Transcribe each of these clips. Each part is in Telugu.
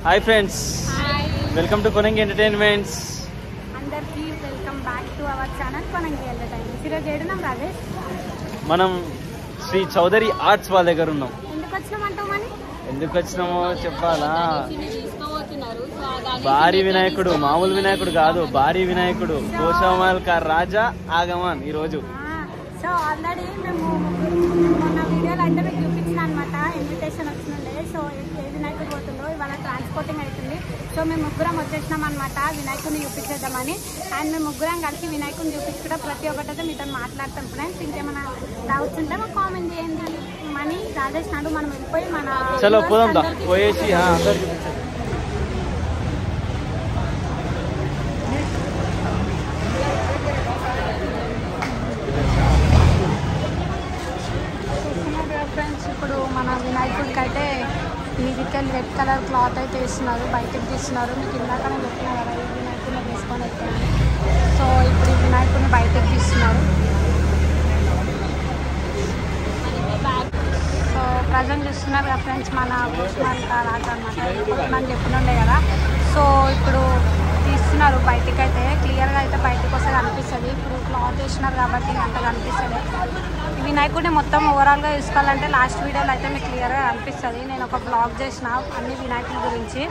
Hi friends hi welcome to Konangi entertainments అందరికీ welcome back to our channel Konangi entertainment ఈరోజు ఏడున్నాం రాజేష్ మనం శ్రీ చౌదరి ఆర్ట్స్ వాళ్ళ దగ్గర ఉన్నాం ఎందుకు వచ్చినామంటావు మని ఎందుకు వచ్చినామో చెప్పాలా భారీ వినాయకుడు మామూలు వినాయకుడు కాదు భారీ వినాయకుడు గోషామాల్ కార్ రాజా ఆగమాన్ ఈరోజు సో ఆల్రెడీ మేము మేము మొన్న వీడియోలో అంటే మీకు చూపించిన అనమాట ఇన్విటేషన్ వచ్చిండే సో ఏ వినాయకుడు పోతుందో ఇవాళ ట్రాన్స్పోర్టింగ్ అవుతుంది సో మేము ముగ్గురం వచ్చేసినాం అనమాట వినాయకుడిని చూపించేద్దామని అండ్ మేము ముగ్గురం కలిసి వినాయకుడిని చూపించుకుంటే ప్రతి ఒక్కటైతే మీతో మాట్లాడతాం ఫ్రెండ్స్ ఇంకేమైనా డౌట్స్ ఉంటే మాకు కామెంట్ చేయండి మనీ రాజేష్ నాడు మనం వెళ్ళిపోయి మన చలో viewers పోదాం దా అందరికీ పోయేసి ఆ, అందరికి చూపించండి. చూస్తున్నారు కదా ఫ్రెండ్స్ ఇప్పుడు మన వినాయకుడికి అయితే మీదికెళ్ళి రెడ్ కలర్ క్లాత్ అయితే వేస్తున్నారు బయటకు తీస్తున్నారు మీకు ఇందాక నేను చెప్పిన కదా ఈ వినాయకుడిని తీసుకొని వచ్చాను సో ఇప్పుడు ఈ వినాయకుడిని బయటకు తీస్తున్నారు సో ప్రజెంట్ చూస్తున్నారు కదా ఫ్రెండ్స్ మన భూష్మాన్ రాజు అనమాట మనం చెప్పినుండే కదా సో ఇప్పుడు తీస్తున్నారు బయటికి అయితే క్లియర్గా అయితే బయటకు వస్తే కనిపిస్తుంది ఇప్పుడు క్లాత్ వేసినారు కాబట్టి అంత కనిపిస్తుంది ఈ వినాయకుడిని మొత్తం ఓవరాల్గా చూసుకోవాలంటే లాస్ట్ వీడియోలో అయితే మీకు క్లియర్గా కనిపిస్తుంది నేను ఒక బ్లాగ్ చేసిన అన్ని వినాయకుడి గురించి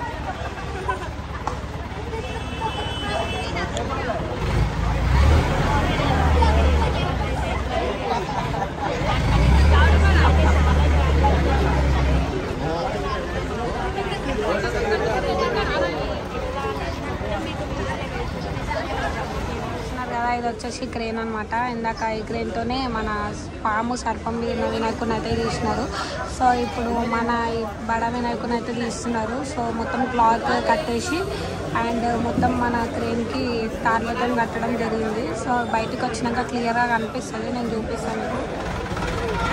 చూస్తున్నారు కదా ఇది వచ్చేసి క్రేన్ అనమాట ఇందాక ఈ క్రేన్తోనే మన పాము సర్పం వీరిన వినాయకుని అయితే తీసినారు సో ఇప్పుడు మన ఈ బడ వినాయకుని అయితే తీస్తున్నారు సో మొత్తం క్లాత్ కట్టేసి అండ్ మొత్తం మన క్రేన్కి తార్లతో కట్టడం జరిగింది సో బయటకు వచ్చినాక క్లియర్గా కనిపిస్తుంది నేను చూపిస్తాను మీకు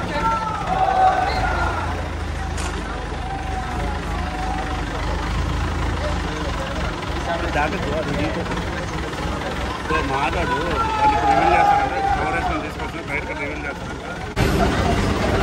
మాట్లాడు దాన్ని ఇప్పుడు రివీల్ చేస్తారంటే కవరేషన్ తీసుకొచ్చిన బయటకు రివీల్ చేస్తారు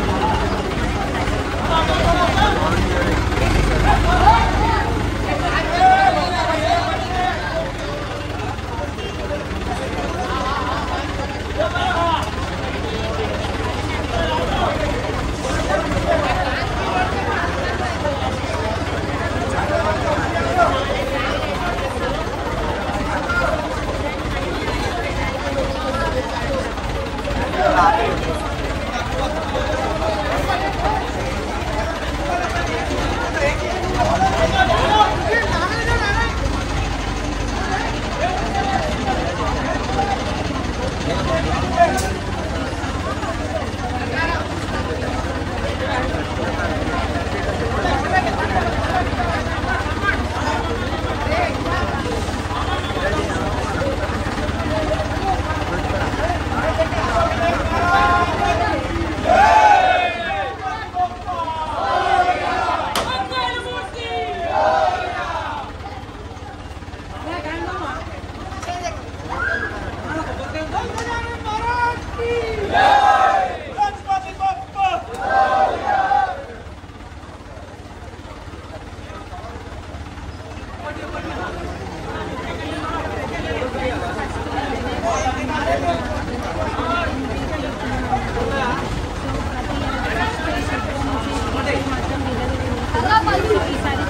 ఈసారి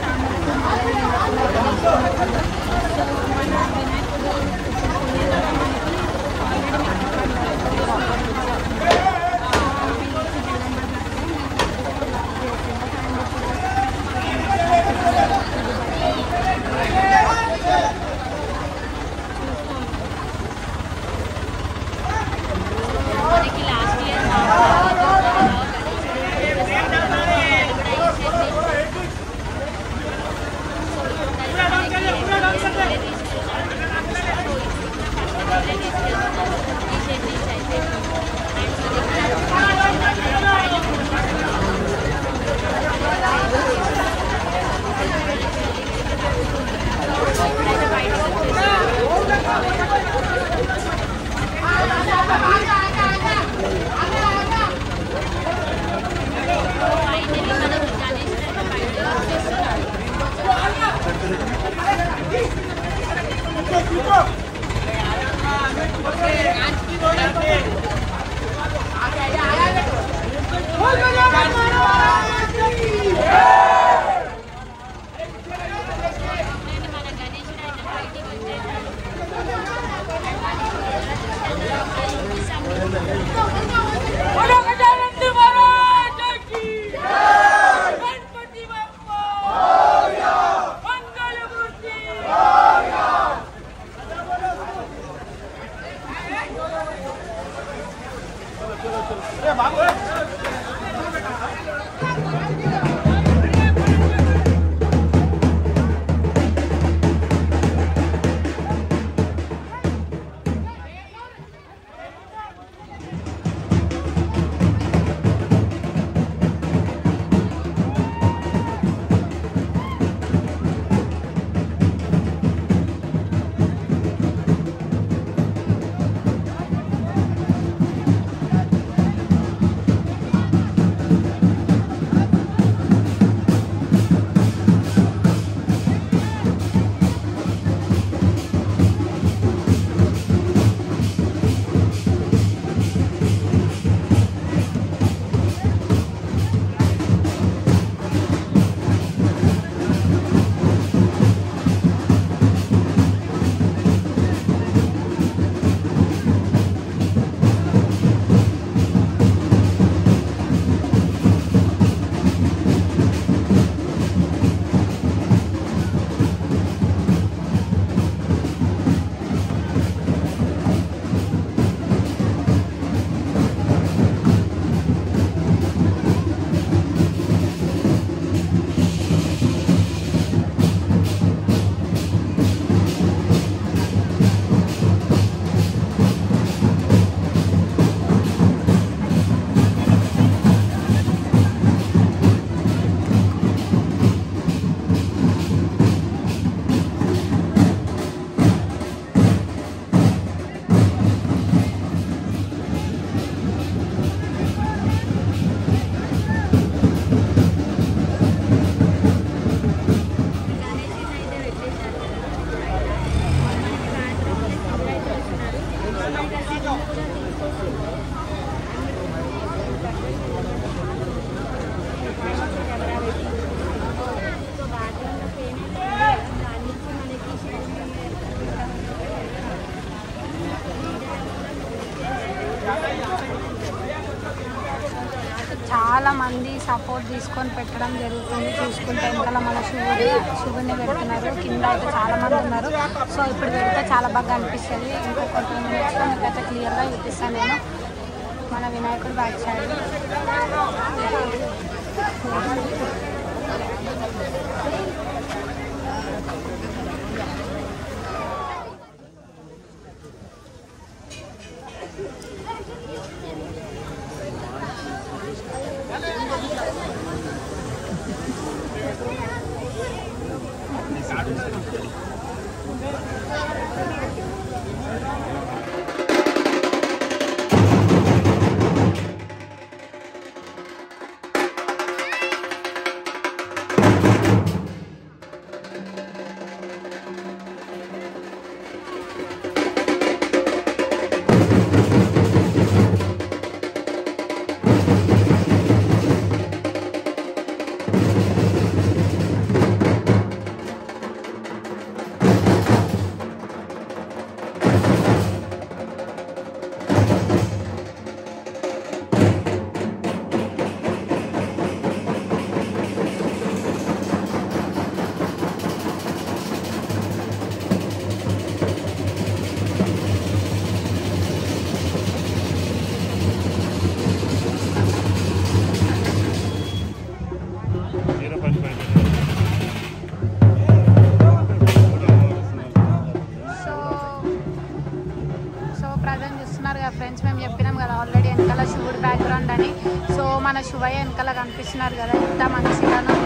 చాలా మంది సపోర్ట్ తీసుకొని పెట్టడం జరుగుతుంది చూసుకుంటే వెనకాల మన శివుడు శివుడిని పెడుతున్నారు కింద అయితే చాలా మంది ఉన్నారు సో ఇప్పుడు పెడితే చాలా బాగా అనిపిస్తుంది ఇంకొక టూ మినిట్స్లో మీకు అయితే క్లియర్గా చూపిస్తాను నేను మన వినాయకుడు బ్యాక్ సైడ్ జీరో పంచి పైసలు సో సో ప్రజెంట్ చూస్తున్నారు కదా ఫ్రెండ్స్ మేము చెప్పినాం కదా ఆల్రెడీ వెనకాల శివుడు బ్యాక్గ్రౌండ్ అని సో మన శివయ్య వెనకాల కనిపిస్తున్నారు కదా ఎంత మంచిగానో